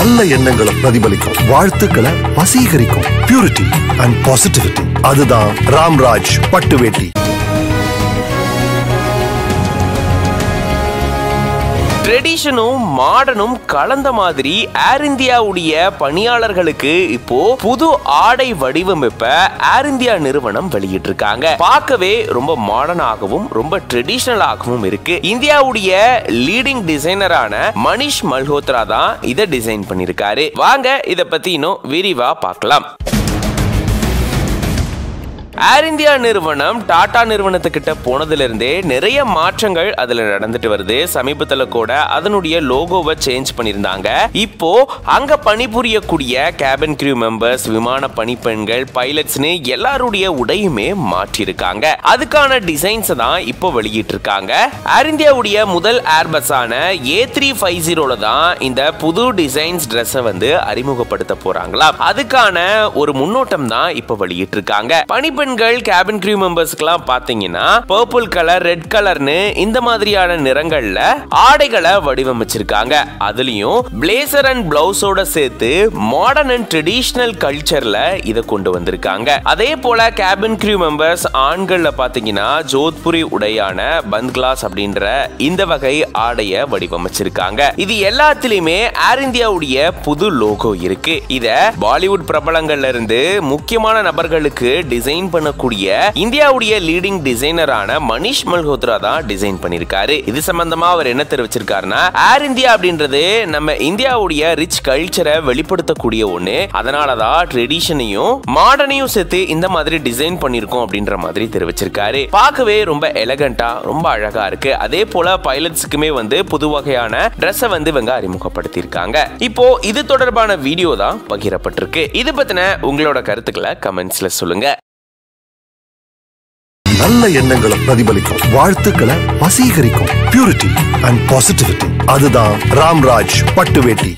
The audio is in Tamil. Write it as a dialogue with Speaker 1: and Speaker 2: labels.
Speaker 1: நல்ல எண்ணங்களை பிரதிபலிக்கும் வாழ்த்துக்களை வசீகரிக்கும் பியூரிட்டி அண்ட் பாசிட்டிவிட்டி அதுதான் ராம்ராஜ் பட்டு வேட்டி
Speaker 2: ட்ரெடிஷனும் மாடர்னும் கலந்த மாதிரி ஏர் இந்தியாவுடைய பணியாளர்களுக்கு இப்போ புது ஆடை வடிவமைப்ப ஏர் இந்தியா நிறுவனம் வெளியிட்டு இருக்காங்க பார்க்கவே ரொம்ப மாடர்னாகவும் ரொம்ப ட்ரெடிஷனலாகவும் இருக்கு இந்தியாவுடைய லீடிங் டிசைனரான மனிஷ் மல்ஹோத்ரா தான் இதை டிசைன் பண்ணிருக்காரு வாங்க இத பத்தி இன்னும் விரிவா பார்க்கலாம் ஏர் இந்தியா நிறுவனம் டாடா நிறுவனத்துக்கிட்ட போனதுல இருந்தே நிறைய மாற்றங்கள் அதுல நடந்துட்டு வருது சமீபத்துல கூட அதனுடைய லோகோவை சேஞ்ச் பண்ணியிருந்தாங்க இப்போ அங்க பணிபுரியக்கூடிய கேபின் கிரூ மெம்பர்ஸ் விமான பணிப்பெண்கள் பைலட்ஸ்னு எல்லாருடைய உடையுமே மாற்றிருக்காங்க அதுக்கான டிசைன்ஸ் தான் இப்போ வெளியிட்டு இருக்காங்க ஏர் இந்தியாவுடைய முதல் ஏர்பஸான ஏ த்ரீ ஃபைவ் ஜீரோல தான் இந்த புது டிசைன்ஸ் ட்ரெஸ்ஸை வந்து அறிமுகப்படுத்த போறாங்களாம் அதுக்கான ஒரு முன்னோட்டம் தான் இப்போ வெளியிட்டு இருக்காங்க பணிப்பெண் பெண்கள் கேபின் கிரூ மெம்பர்ஸ்க்குலாம் பாத்தீங்கன்னா பர்பிள் கலர் ரெட் கலர்னு இந்த மாதிரியான நிறங்கள்ல ஆடைகளை வடிவமைச்சிருக்காங்க அதுலயும் பிளேசர் அண்ட் பிளவுஸோட சேர்த்து மாடர்ன் அண்ட் ட்ரெடிஷனல் கல்ச்சர்ல இதை கொண்டு வந்திருக்காங்க அதே போல கேபின் கிரூ மெம்பர்ஸ் ஆண்கள்ல பாத்தீங்கன்னா ஜோத்புரி உடையான பந்த் கிளாஸ் அப்படின்ற இந்த வகை ஆடைய வடிவமைச்சிருக்காங்க இது எல்லாத்திலுமே ஏர் இந்தியாவுடைய புது லோகோ இருக்கு இத பாலிவுட் பிரபலங்கள்ல இருந்து முக்கியமான நபர்களுக்கு டிசைன் பண்ணக்கூடிய இந்தியாவுடைய லீடிங் டிசைனரான மனிஷ் மல்ஹோத்ரா தான் டிசைன் பண்ணிருக்காரு இது சம்பந்தமா அவர் என்ன தெரிவிச்சிருக்காருன்னா ஏர் இந்தியா அப்படின்றது நம்ம இந்தியாவுடைய ரிச் கல்ச்சரை வெளிப்படுத்தக்கூடிய ஒண்ணு அதனாலதான் ட்ரெடிஷனையும் மாடர்னையும் சேர்த்து இந்த மாதிரி டிசைன் பண்ணிருக்கோம் அப்படின்ற மாதிரி தெரிவிச்சிருக்காரு பார்க்கவே ரொம்ப எலகண்டா ரொம்ப அழகா இருக்கு அதே போல பைலட்ஸுக்குமே வந்து புது வகையான ட்ரெஸ்ஸை வந்து இவங்க அறிமுகப்படுத்தியிருக்காங்க இப்போ இது தொடர்பான வீடியோ தான் பகிரப்பட்டிருக்கு இது பத்தின உங்களோட கருத்துக்களை கமெண்ட்ஸ்ல சொல்லுங்க
Speaker 1: நல்ல எண்ணங்களை பிரதிபலிக்கும் வாழ்த்துக்களை வசீகரிக்கும் பியூரிட்டி அண்ட் பாசிட்டிவிட்டி அதுதான் ராம்ராஜ் பட்டு வேட்டி